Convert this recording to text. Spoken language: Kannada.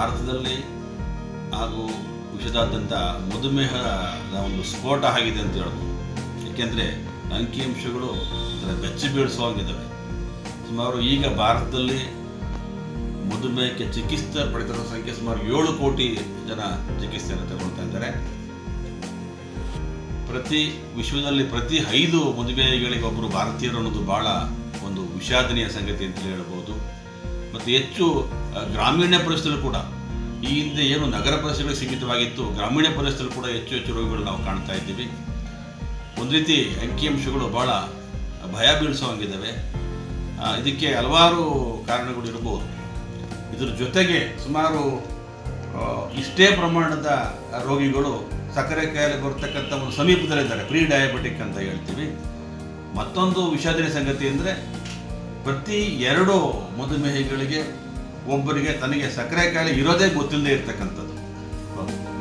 ಭಾರತದಲ್ಲಿ ಹಾಗೂ ವಿಶ್ವದಾದ್ಯಂತ ಮಧುಮೇಹದ ಒಂದು ಸ್ಫೋಟ ಆಗಿದೆ ಅಂತ ಹೇಳ್ಬೋದು ಏಕೆಂದರೆ ಅಂಕಿಅಂಶಗಳು ಒಂಥರ ಬೆಚ್ಚಿ ಬೀಳಿಸುವಾಗಿದ್ದಾವೆ ಸುಮಾರು ಈಗ ಭಾರತದಲ್ಲಿ ಮಧುಮೇಹಕ್ಕೆ ಚಿಕಿತ್ಸೆ ಪಡೆದಿರೋ ಸಂಖ್ಯೆ ಸುಮಾರು ಏಳು ಕೋಟಿ ಜನ ಚಿಕಿತ್ಸೆಯನ್ನು ತಗೊಳ್ತಾ ಇದ್ದಾರೆ ಪ್ರತಿ ವಿಶ್ವದಲ್ಲಿ ಪ್ರತಿ ಐದು ಮದುವೆಗಳಿಗೆ ಒಬ್ಬರು ಭಾರತೀಯರು ಅನ್ನೋದು ಬಹಳ ಒಂದು ವಿಷಾದನೀಯ ಸಂಗತಿ ಅಂತ ಹೇಳ್ಬೋದು ಮತ್ತು ಹೆಚ್ಚು ಆ, ಗ್ರಾಮೀಣ ಪರಿಸ್ಥಿತಿಗಳು ಕೂಡ ಈ ಹಿಂದೆ ಏನು ನಗರ ಪರಿಸ್ಥಿತಿಗಳಿಗೆ ಸೀಮಿತವಾಗಿತ್ತು ಗ್ರಾಮೀಣ ಪರಿಸ್ಥಿತಿಗಳು ಕೂಡ ಹೆಚ್ಚು ಹೆಚ್ಚು ರೋಗಿಗಳು ನಾವು ಕಾಣ್ತಾ ಇದ್ದೀವಿ ಒಂದು ರೀತಿ ಅಂಕಿಅಂಶಗಳು ಬಹಳ ಭಯ ಬೀಳಿಸುವಂಗಿದ್ದಾವೆ ಆ, ಇದಕ್ಕೆ ಹಲವಾರು ಕಾರಣಗಳು ಇರಬಹುದು ಇದ್ರ ಜೊತೆಗೆ ಸುಮಾರು ಆ, ಇಷ್ಟೇ ಪ್ರಮಾಣದ ರೋಗಿಗಳು ಸಕ್ಕರೆ ಕಾಯಿಲೆ ಬರ್ತಕ್ಕಂಥ ಒಂದು ಸಮೀಪದಲ್ಲಿದ್ದಾರೆ ಪ್ರೀ ಡಯಾಬಿಟಿಕ್ ಅಂತ ಹೇಳ್ತೀವಿ ಮತ್ತೊಂದು ವಿಷಾದನೀಯ ಸಂಗತಿ ಅಂದರೆ ಪ್ರತಿ ಎರಡು ಮಧುಮೇಹಿಗಳಿಗೆ ಒಬ್ಬರಿಗೆ ತನಗೆ ಸಕ್ಕರೆ ಕಾಯಿಲೆ ಇರೋದೇ ಗೊತ್ತಿಲ್ಲದೆ ಇರ್ತಕ್ಕಂಥದ್ದು